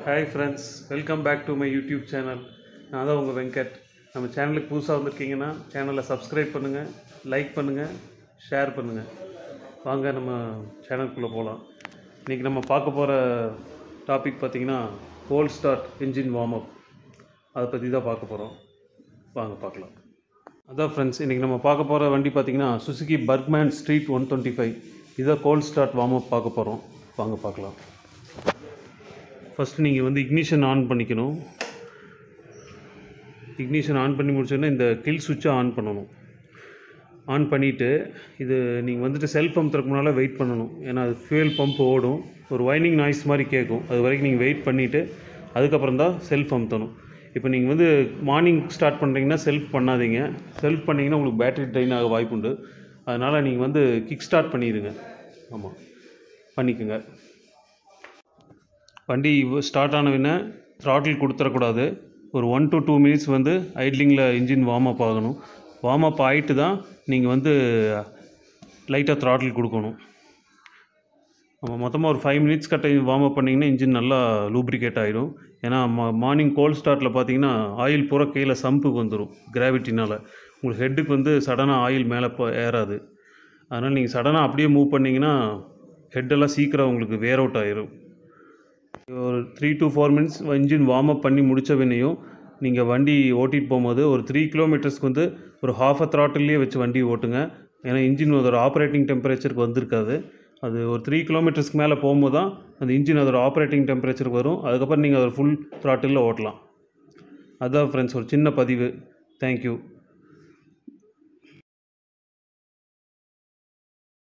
hi friends welcome back to my YouTube channel நான் தான் உங்கள் வெங்கட் நம்ம சேனலுக்கு புதுசாக வந்திருக்கீங்கன்னா சேனலை சப்ஸ்கிரைப் பண்ணுங்கள் லைக் பண்ணுங்கள் ஷேர் பண்ணுங்கள் வாங்க நம்ம சேனலுக்குள்ளே போகலாம் இன்றைக்கி நம்ம பார்க்க போகிற டாபிக் பார்த்திங்கன்னா cold start engine warm up அதை பற்றி தான் பார்க்க போகிறோம் வாங்க பார்க்கலாம் அதான் ஃப்ரெண்ட்ஸ் இன்றைக்கி நம்ம பார்க்க போகிற வண்டி பார்த்திங்கன்னா Suzuki Burgman Street one twenty five இதான் கோல்ட் ஸ்டார்ட் வார்ம் அப் பார்க்க போகிறோம் வாங்க பார்க்கலாம் ஃபஸ்ட்டு நீங்கள் வந்து இக்னிஷன் ஆன் பண்ணிக்கணும் இக்னிஷன் ஆன் பண்ணி முடிச்சோடனே இந்த கில் சுவிட்சை ஆன் பண்ணணும் ஆன் பண்ணிவிட்டு இது நீங்கள் வந்துட்டு செல்ஃப் பம்ப் திறக்க முன்னால் வெயிட் பண்ணணும் ஏன்னா அது ஃபியூயல் பம்ப் ஓடும் ஒரு வைனிங் நாய்ஸ் மாதிரி கேட்கும் அது வரைக்கும் நீங்கள் வெயிட் பண்ணிவிட்டு அதுக்கப்புறம் தான் செல்ஃப் அமுத்தணும் இப்போ நீங்கள் வந்து மார்னிங் ஸ்டார்ட் பண்ணுறீங்கன்னா செல்ஃப் பண்ணாதீங்க செல்ஃப் பண்ணிங்கன்னா உங்களுக்கு பேட்டரி ட்ரெயின் ஆக வாய்ப்புண்டு அதனால் நீங்கள் வந்து கிக் ஸ்டார்ட் பண்ணிடுங்க ஆமாம் பண்ணிக்கோங்க வண்டி ஸ்டார்ட் ஆனவுடனே த்ராட்டில் கொடுத்துடக்கூடாது ஒரு ஒன் டு டூ மினிட்ஸ் வந்து ஐட்லிங்கில் இன்ஜின் வார்ம் அப் ஆகணும் வார்ம் அப் ஆகிட்டு தான் நீங்கள் வந்து லைட்டாக த்ராட்டில் கொடுக்கணும் நம்ம மொத்தமாக ஒரு ஃபைவ் மினிட்ஸ் கட்ட வார்ம் அப் பண்ணிங்கன்னா இன்ஜின் நல்லா லூப்ரிகேட் ஆகிடும் ஏன்னா மா மார்னிங் கோல்ட் ஸ்டார்ட்டில் பார்த்தீங்கன்னா ஆயில் பூரா கீழே சம்புக்கு வந்துடும் கிராவிட்டினால் உங்களுக்கு ஹெட்டுக்கு வந்து சடனாக ஆயில் மேலே போ ஏறாது அதனால் நீங்கள் சடனாக அப்படியே மூவ் பண்ணிங்கன்னா ஹெட்டெல்லாம் சீக்கிரம் உங்களுக்கு வேர் அவுட் ஆயிரும் ஒரு three to four minutes engine warm up பண்ணி முடித்த பின்னையும் நீங்கள் வண்டி ஓட்டிகிட்டு போகும்போது ஒரு த்ரீ கிலோமீட்டர்ஸ்க்கு வந்து ஒரு ஹாஃப் அ த்ராட்டிலே வச்சு வண்டி ஓட்டுங்க ஏன்னா இன்ஜின் அதோட ஆப்ரேட்டிங் டெம்பரேச்சருக்கு வந்திருக்காது அது ஒரு த்ரீ கிலோமீட்டர்ஸ்க்கு மேலே போகும்போது தான் அந்த இன்ஜின் அதோட ஆப்ரேட்டிங் டெம்பரேச்சருக்கு வரும் அதுக்கப்புறம் நீங்கள் அதை ஃபுல் த்ராட்டிலில் ஓட்டலாம் அதுதான் ஃப்ரெண்ட்ஸ் ஒரு சின்ன பதிவு தேங்க்யூ